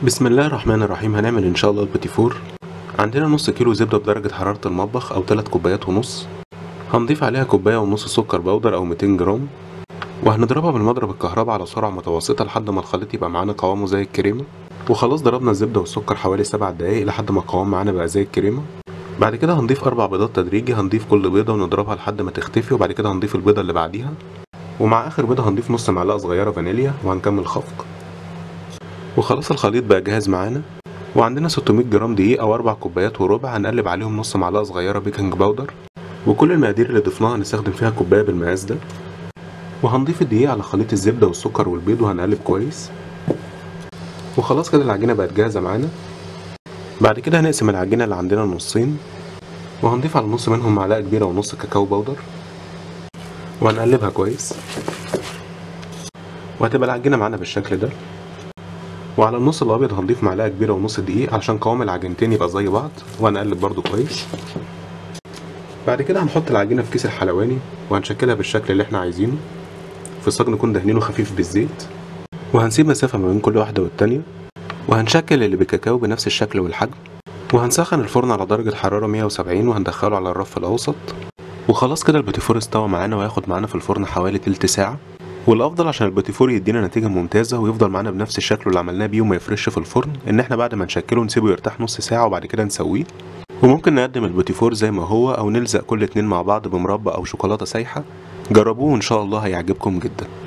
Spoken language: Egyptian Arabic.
بسم الله الرحمن الرحيم هنعمل ان شاء الله البيتي فور عندنا نص كيلو زبدة بدرجة حرارة المطبخ او 3 كوبايات ونص هنضيف عليها كوباية ونص سكر بودر او 200 جرام وهنضربها بالمضرب الكهرباء على سرعة متوسطة لحد ما الخليط يبقى معانا قوامه زي الكريمة وخلاص ضربنا الزبدة والسكر حوالي 7 دقايق لحد ما القوام معانا بقى زي الكريمة بعد كده هنضيف أربع بيضات تدريجي هنضيف كل بيضة ونضربها لحد ما تختفي وبعد كده هنضيف البيضة اللي بعديها ومع آخر بيضة هنضيف نص معلقة صغيرة فانيليا وهنكمل خفق وخلاص الخليط بقى جاهز معانا وعندنا 600 جرام دقيق او 4 كوبايات وربع هنقلب عليهم نص معلقه صغيره بيكنج باودر وكل المقادير اللي ضفناها هنستخدم فيها كوبايه بالمقاس ده وهنضيف الدقيق على خليط الزبده والسكر والبيض وهنقلب كويس وخلاص كده العجينه بقت جاهزه معانا بعد كده هنقسم العجينه اللي عندنا نصين وهنضيف على النص منهم معلقه كبيره ونص كاكاو باودر وهنقلبها كويس وهتبقى العجينه معانا بالشكل ده وعلى النص الابيض هنضيف معلقه كبيره ونص دقيق عشان قوام العجينتين يبقى زي بعض وهنقلب برضو كويس بعد كده هنحط العجينه في كيس الحلواني وهنشكلها بالشكل اللي احنا عايزينه في صاج نكون دهنينه خفيف بالزيت وهنسيب مسافه ما بين كل واحده والتانيه وهنشكل اللي بالكاكاو بنفس الشكل والحجم وهنسخن الفرن على درجه حراره 170 وهندخله على الرف الاوسط وخلاص كده البيتيفور استوى معانا وهياخد معانا في الفرن حوالي تلت ساعه والافضل عشان البيتيفور يدينا نتيجه ممتازه ويفضل معانا بنفس الشكل اللي عملناه بيه وما يفرش في الفرن ان احنا بعد ما نشكله نسيبه يرتاح نص ساعه وبعد كده نسويه وممكن نقدم البيتيفور زي ما هو او نلزق كل اتنين مع بعض بمربى او شوكولاته سايحه جربوه وان شاء الله هيعجبكم جدا